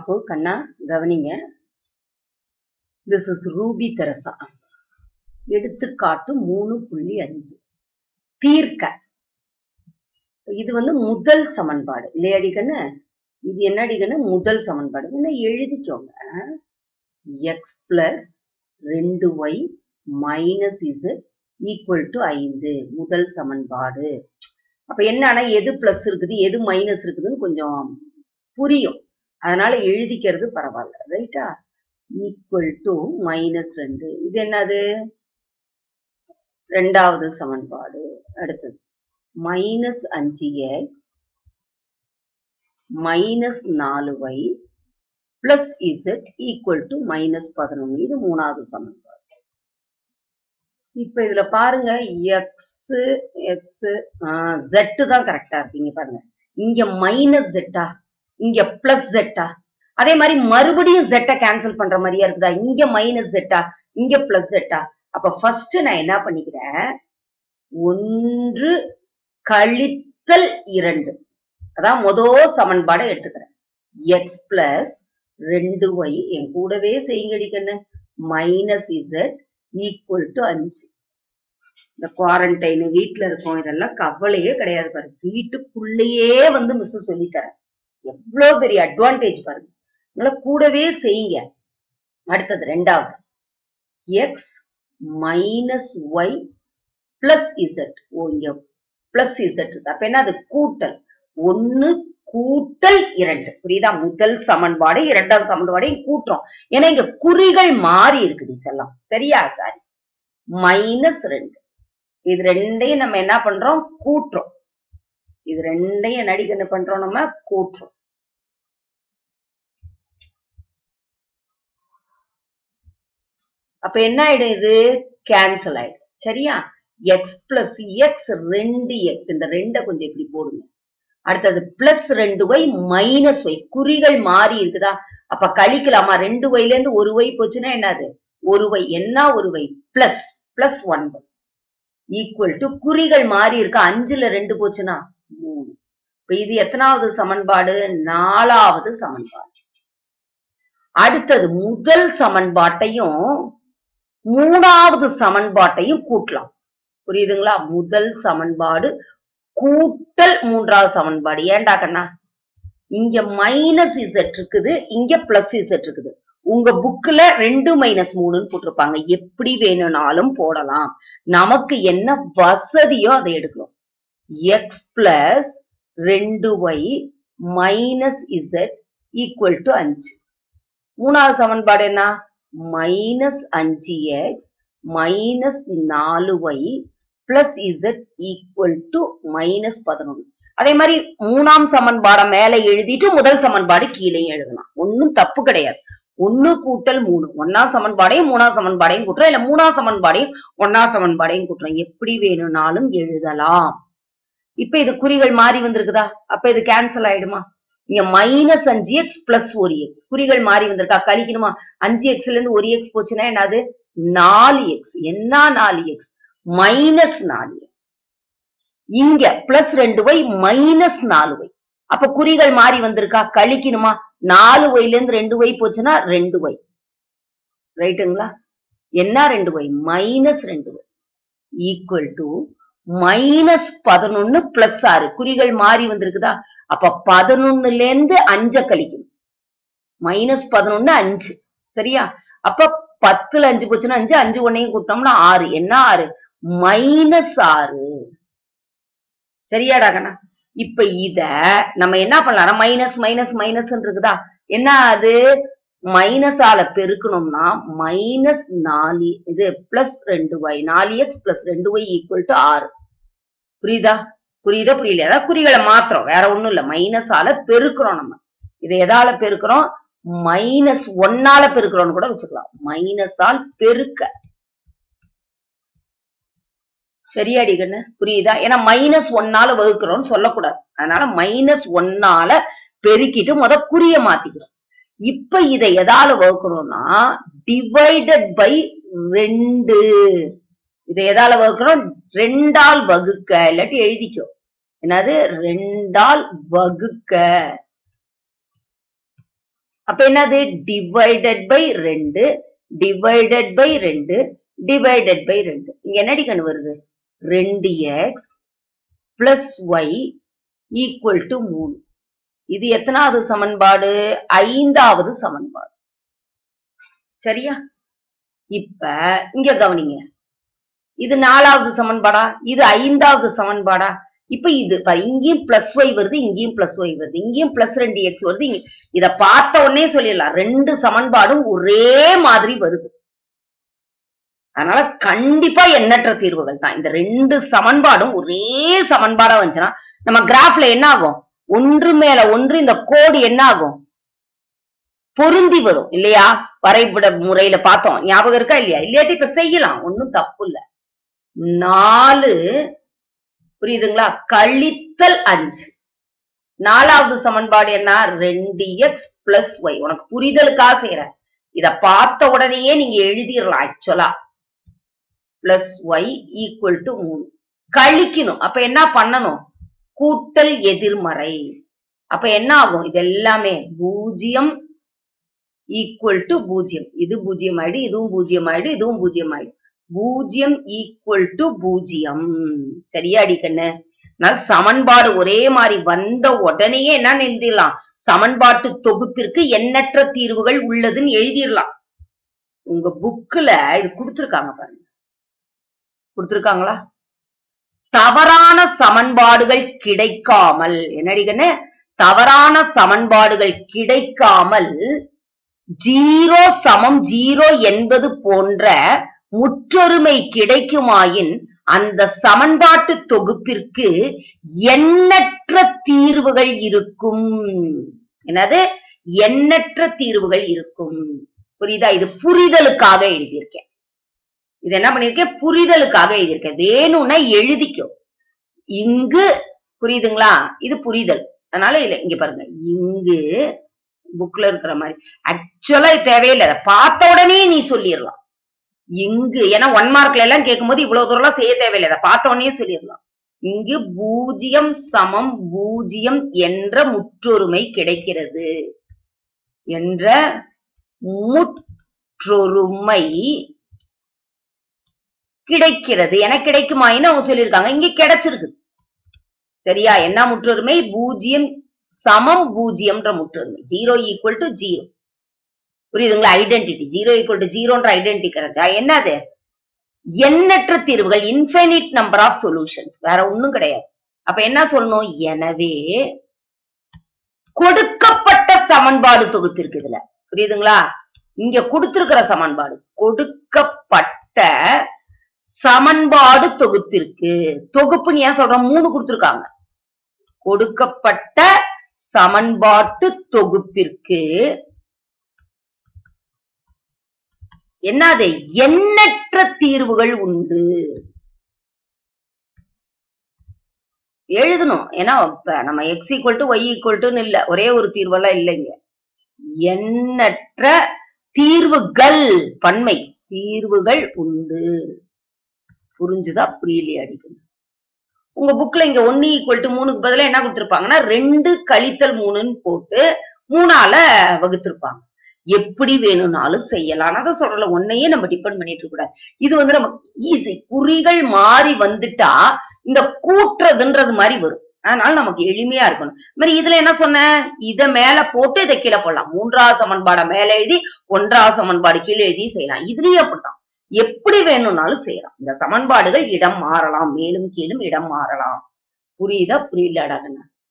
அப்போ கண்ணா கவனிங்க this is Ruby Teresa எடுத்துக்காட்டு மூணு புள்ளி அஞ்சு தீர்க்க இது வந்து முதல் சமன்பாடு இல்லையாடி கண்ணு இது என்னடி கண்ணு முதல் சமன்பாடு என்ன எழுதிக்கோங்க எக்ஸ் பிளஸ் ரெண்டு Y minus Z equal to ஐந்து முதல் சமன்பாடு அப்ப என்னன்னா எது பிளஸ் இருக்குது எது மைனஸ் இருக்குதுன்னு கொஞ்சம் புரியும் அதனால எழுதிக்கிறது பரவாயில்ல ரைட்டா ஈக்குவல் டு மைனஸ் ரெண்டு இது என்னது ரெண்டாவது சமன்பாடு அடுத்தது மைனஸ் அஞ்சு எக்ஸ் மைனஸ் நாலு Y plus Z equal to minus பதினொன்று இது மூணாவது சமன்பாடு இப்ப இதுல பாருங்க எக்ஸ் எக்ஸ் ஜெட்டு தான் கரெக்டா இருக்கீங்க பாருங்க இங்க மைனஸ் ஜெட்டா இங்க பிளஸ் ஜெட்டா அதே மாதிரி மறுபடியும் ஜெட்டை கேன்சல் பண்ற மாதிரியா இருக்குதா இங்க மைனஸ் ஜெட்டா இங்க பிளஸ் ஜெட்டா அப்ப ஃபர்ஸ்ட் நான் என்ன பண்ணிக்கிறேன் ஒன்று கழித்தல் இரண்டு அதான் மொதல் சமன்பாடை எடுத்துக்கிறேன் எக்ஸ் பிளஸ் ரெண்டு ஒய் என் கூடவே செய்யுங்கடி கண்ணு மைனஸ் இசட் ஈக்குவல் டு அஞ்சு இந்த குவாரண்டைன் வீட்டுல இருக்கோம் இதெல்லாம் கவலையே கிடையாது பாருங்க வீட்டுக்குள்ளேயே வந்து மிஸ் சொல்லித்தரேன் எவ்வளவு பெரிய அட்வான்டேஜ் பாருங்க அதனால கூடவே செய்யுங்க அடுத்தது ரெண்டாவது X minus Y plus Z ஓ இங்க பிளஸ் இசட் இருக்கு அப்ப என்ன அது கூட்டல் ஒன்னு கூட்டல் இரண்டு புரியுதா முதல் சமன்பாடு இரண்டாவது சமன்பாடையும் கூட்டுறோம் ஏன்னா இங்க குறிகள் மாறி இருக்குது செல்லாம் சரியா சாரி மைனஸ் ரெண்டு இது ரெண்டையும் நம்ம என்ன பண்றோம் கூட்டுறோம் இது ரெண்டையும் நடிக்க என்ன பண்றோம் நம்ம கூட்டுறோம் அப்ப என்ன ஆயிடும் இது கேன்சல் ஆயிடும் சரியா எக்ஸ் பிளஸ் எக்ஸ் ரெண்டு எக்ஸ் இந்த ரெண்டை கொஞ்சம் இப்படி போடுங்க அடுத்தது பிளஸ் ரெண்டு ஒய் மைனஸ் ஒய் குறிகள் மாறி இருக்குதா அப்ப கழிக்கலாமா ரெண்டு ஒய்ல இருந்து ஒரு ஒய் போச்சுன்னா என்னது ஒரு ஒய் என்ன ஒரு Y plus plus one Y equal to குறிகள் மாறி இருக்கு அஞ்சுல ரெண்டு போச்சுன்னா மூணு இப்ப இது எத்தனாவது சமன்பாடு நாலாவது சமன்பாடு அடுத்தது முதல் சமன்பாட்டையும் மூணாவது சமன்பாட்டையும் கூட்டலாம் புரியுதுங்களா முதல் சமன்பாடு கூட்டல் மூன்றாவது சமன்பாடு ஏண்டா கண்ணா இங்க மைனஸ் இசட் இருக்குது இங்க பிளஸ் இசட் இருக்குது உங்க புக்ல ரெண்டு மைனஸ் மூணுன்னு போட்டிருப்பாங்க எப்படி வேணும்னாலும் போடலாம் நமக்கு என்ன வசதியோ அதை எடுக்கணும் எக்ஸ் பிளஸ் ரெண்டு Y minus Z equal to அஞ்சு மூணாவது சமன்பாடு என்ன மைனஸ் அஞ்சு எக்ஸ் மைனஸ் நாலு Y plus Z equal to minus பதினொன்று அதே மாதிரி மூணாம் சமன்பாடை மேல எழுதிட்டு முதல் சமன்பாடு கீழே எழுதலாம் ஒன்னும் தப்பு கிடையாது ஒன்னு கூட்டல் மூணு ஒன்னா சமன்பாடையும் மூணாம் சமன்பாடையும் கூட்டுறோம் இல்ல மூணாம் சமன்பாடையும் ஒன்னா சமன்பாடையும் கூட்டுறோம் எப்படி வேணும்னாலும் எழுதலாம் இப்ப இது குறிகள் மாறி வந்திருக்குதா அப்ப இது கேன்சல் ஆயிடுமா இங்க மைனஸ் அஞ்சு எக்ஸ் பிளஸ் ஒரு எக்ஸ் குறிகள் மாறி வந்திருக்கா கழிக்கணுமா அஞ்சு எக்ஸ்ல இருந்து ஒரு எக்ஸ் போச்சுன்னா என்னது நாலு எக்ஸ் என்ன நாலு எக்ஸ் மைனஸ் நாலு எக்ஸ் இங்க பிளஸ் ரெண்டு ஒய் மைனஸ் நாலு ஒய் அப்ப குறிகள் மாறி வந்திருக்கா கழிக்கணுமா நாலு ஒய்ல இருந்து ரெண்டு ஒய் போச்சுன்னா ரெண்டு ஒய் ரைட்டுங்களா என்ன ரெண்டு ஒய் மைனஸ் ரெண்டு ஒய் ஈக்குவல் டு மைனஸ் பதினொன்னு பிளஸ் ஆறு குறிகள் மாறி வந்திருக்குதா அப்ப பதினொன்னுல இருந்து அஞ்ச கழிக்கணும் மைனஸ் பதினொன்னு அஞ்சு சரியா அப்ப பத்துல அஞ்சு போச்சுன்னா அஞ்சு அஞ்சு ஒன்னையும் கூட்டோம்னா ஆறு என்ன ஆறு மைனஸ் ஆறு சரியாடா கண்ணா இப்ப இத நம்ம என்ன பண்ணலாம் மைனஸ் மைனஸ் மைனஸ் இருக்குதா என்ன அது மைனஸ் ஆல பெருக்கணும்னா மைனஸ் நாலு இது பிளஸ் ரெண்டு ஒய் நாலு எக்ஸ் பிளஸ் ரெண்டு ஒய் ஈக்குவல் டு ஆறு புரியுதா புரியுதா புரியல அதாவது குறிகளை மாத்திரம் வேற ஒண்ணும் இல்ல மைனஸ் ஆல பெருக்கிறோம் நம்ம இதை எதால பெருக்கிறோம் மைனஸ் ஒன்னால பெருக்கிறோம்னு கூட வச்சுக்கலாம் மைனஸ் ஆல் பெருக்க சரியாடி கண்ணு புரியுதா ஏன்னா மைனஸ் ஒன்னால வகுக்கிறோம்னு சொல்லக்கூடாது அதனால மைனஸ் ஒன்னால பெருக்கிட்டு முத குறிய மாத்திக்கிறோம் இப்ப இதை எதால வகுக்கணும்னா டிவைடட் பை ரெண்டு இதை எதால வகுக்கிறோம் ரெண்டால் வகுக்க இல்லாட்டி எழுதிக்கோ என்னது ரெண்டால் வகுக்க அப்ப என்னது டிவைடட் பை ரெண்டு டிவைடட் பை ரெண்டு டிவைடட் பை ரெண்டு இங்க என்னடி கண்ணு வருது ரெண்டு X plus Y equal to மூணு இது எத்தனாவது சமன்பாடு ஐந்தாவது சமன்பாடு சரியா இப்ப இங்க கவனிங்க இது நாலாவது சமன்பாடா இது ஐந்தாவது சமன்பாடா இப்ப இது பாரு, இங்கேயும் பிளஸ் ஒய் வருது இங்கேயும் பிளஸ் ஒய் வருது இங்கேயும் பிளஸ் ரெண்டு எக்ஸ் வருது இங்க- இத பார்த்த உடனே சொல்லிடலாம் ரெண்டு சமன்பாடும் ஒரே மாதிரி வருது அதனால கண்டிப்பா எண்ணற்ற தீர்வுகள் தான் இந்த ரெண்டு சமன்பாடும் ஒரே சமன்பாடா வந்துச்சுன்னா நம்ம கிராஃப்ல என்ன ஆகும் ஒன்று மேல ஒன்று இந்த கோடு என்ன ஆகும் பொருந்தி வரும் இல்லையா வரைபட முறையில பார்த்தோம் ஞாபகம் இருக்கா இல்லையா இல்லாட்டி இப்ப செய்யலாம் ஒண்ணும் தப்பு இல்ல நாலு புரியுதுங்களா கழித்தல் அஞ்சு நாலாவது சமன்பாடு என்ன ரெண்டு எக்ஸ் பிளஸ் ஒய் உனக்கு புரிதலுக்காக செய்யறேன் இத பார்த்த உடனேயே நீங்க எழுதிடலாம் ஆக்சுவலா பிளஸ் ஒய் ஈக்குவல் டு மூணு கழிக்கணும் அப்ப என்ன பண்ணணும் கூட்டல் எதிர்மறை அப்ப என்ன ஆகும் இது எல்லாமே பூஜ்ஜியம் ஈக்குவல் டு பூஜ்ஜியம் இது பூஜ்ஜியம் ஆயிடும் இதுவும் பூஜ்ஜியம் ஆயிடும் இதுவும் பூஜ்ஜியம் ஆயிடும் பூஜ்ஜியம் ஈக்குவல் டு பூஜ்ஜியம் சரியாடி கண்ணு அதனால சமன்பாடு ஒரே மாதிரி வந்த உடனேயே என்னன்னு எழுதிடலாம் சமன்பாட்டு தொகுப்பிற்கு எண்ணற்ற தீர்வுகள் உள்ளதுன்னு எழுதிடலாம் உங்க புக்ல இது கொடுத்திருக்காங்க பாருங்க கொடுத்திருக்காங்களா தவறான சமன்பாடுகள் கிடைக்காமல் என்னடி கண்ணு தவறான சமன்பாடுகள் கிடைக்காமல் ஜீரோ சமம் ஜீரோ என்பது போன்ற முற்றொருமை கிடைக்குமாயின் அந்த சமன்பாட்டு தொகுப்பிற்கு எண்ணற்ற தீர்வுகள் இருக்கும் என்னது எண்ணற்ற தீர்வுகள் இருக்கும் புரியுதா இது புரிதலுக்காக எழுதியிருக்கேன் இது என்ன பண்ணிருக்கேன் புரிதலுக்காக எழுதியிருக்கேன் வேணும்னா எழுதிக்கோ இங்கு புரியுதுங்களா இது புரிதல் அதனால இல்ல இங்க பாருங்க இங்கு புக்ல இருக்கிற மாதிரி ஆக்சுவலா இது தேவையில்லை அதை பார்த்த உடனே நீ சொல்லிடலாம் இங்கு ஏன்னா ஒன் மார்க்ல எல்லாம் கேட்கும்போது இவ்வளவு தூரம் எல்லாம் செய்ய தேவையில்லை அதை பார்த்த உடனே சொல்லிடலாம் இங்கு பூஜ்ஜியம் சமம் பூஜ்ஜியம் என்ற முற்றொருமை கிடைக்கிறது என்ற முற்றொருமை கிடைக்கிறது என கிடைக்குமாயின்னு அவங்க சொல்லியிருக்காங்க இங்க கிடைச்சிருக்கு சரியா என்ன முற்றொருமை பூஜ்ஜியம் சமம் பூஜ்ஜியம்ன்ற முற்றொருமை ஜீரோ ஈக்குவல் டு ஜீரோ புரியுதுங்களா ஐடென்டிட்டி ஜீரோ ஈக்குவல் டு ஜீரோன்ற ஐடென்டிட்டி கிடைச்சா என்னது எண்ணற்ற தீர்வுகள் இன்ஃபைனிட் நம்பர் ஆஃப் சொல்யூஷன்ஸ் வேற ஒண்ணும் கிடையாது அப்ப என்ன சொல்லணும் எனவே கொடுக்கப்பட்ட சமன்பாடு தொகுப்பிற்கு இதுல புரியுதுங்களா இங்க கொடுத்திருக்கிற சமன்பாடு கொடுக்கப்பட்ட சமன்பாடு தொகுப்பிற்கு தொகுப்புன்னு ஏன் சொல்றோம் மூணு கொடுத்திருக்காங்க கொடுக்கப்பட்ட சமன்பாட்டு தொகுப்பிற்கு என்னது எண்ணற்ற தீர்வுகள் உண்டு எழுதணும் ஏன்னா இப்ப நம்ம X equal to Y equal டுன்னு இல்ல ஒரே ஒரு தீர்வெல்லாம் இல்லைங்க எண்ணற்ற தீர்வுகள் பன்மை தீர்வுகள் உண்டு புரிஞ்சுதா புரியலையா அடிக்கணும் உங்க புக்ல இங்க ஒன்னு ஈக்குவல் டு மூணுக்கு பதிலா என்ன கொடுத்திருப்பாங்கன்னா ரெண்டு கழித்தல் மூணுன்னு போட்டு மூணால வகுத்திருப்பாங்க எப்படி வேணும்னாலும் செய்யலாம் அதை சொல்றல ஒன்னையே நம்ம டிபெண்ட் பண்ணிட்டு இருக்க கூடாது இது வந்து நம்ம ஈஸி குறிகள் மாறி வந்துட்டா இந்த கூட்டுறதுன்றது மாதிரி வரும் அதனால நமக்கு எளிமையா இருக்கணும் இந்த மாதிரி இதுல என்ன சொன்னேன் இத மேல போட்டு இதை கீழே போடலாம் மூன்றாவது சமன்பாடை மேல எழுதி ஒன்றாவது சமன்பாடு கீழே எழுதி செய்யலாம் இதுலயும் அப்படித்தான் எப்படி வேணும்னாலும் செய்யலாம் இந்த சமன்பாடுகள் இடம் மாறலாம் மேலும் கீழும் இடம் மாறலாம் புரியுதா புரியலடாங்கண்ணா